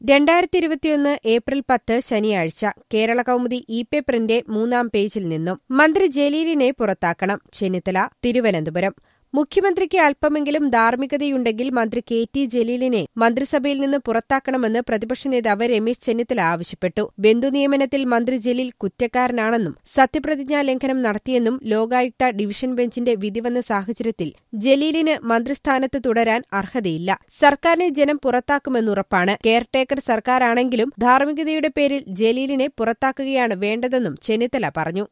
രണ്ടായിരത്തി ഇരുപത്തിയൊന്ന് ഏപ്രിൽ പത്ത് ശനിയാഴ്ച കേരള കൗമുദി ഇ പേപ്പറിന്റെ മൂന്നാം പേജിൽ നിന്നും മന്ത്രി ജലീലിനെ പുറത്താക്കണം ചെന്നിത്തല തിരുവനന്തപുരം മുഖ്യമന്ത്രിക്ക് അല്പമെങ്കിലും ധാർമ്മികതയുണ്ടെങ്കിൽ മന്ത്രി കെ ടി ജലീലിനെ മന്ത്രിസഭയിൽ നിന്ന് പുറത്താക്കണമെന്ന് പ്രതിപക്ഷ നേതാവ് രമേശ് ചെന്നിത്തല ആവശ്യപ്പെട്ടു ബന്ധുനിയമനത്തിൽ മന്ത്രി ജലീൽ കുറ്റക്കാരനാണെന്നും സത്യപ്രതിജ്ഞാ ലംഘനം നടത്തിയെന്നും ലോകായുക്ത ഡിവിഷൻ ബെഞ്ചിന്റെ വിധി വന്ന സാഹചര്യത്തിൽ ജലീലിന് മന്ത്രിസ്ഥാനത്ത് തുടരാൻ അർഹതയില്ല സർക്കാരിനെ ജനം പുറത്താക്കുമെന്നുറപ്പാണ് കെയർടേക്കർ സർക്കാരാണെങ്കിലും ധാർമ്മികതയുടെ പേരിൽ ജലീലിനെ പുറത്താക്കുകയാണ് വേണ്ടതെന്നും ചെന്നിത്തല പറഞ്ഞു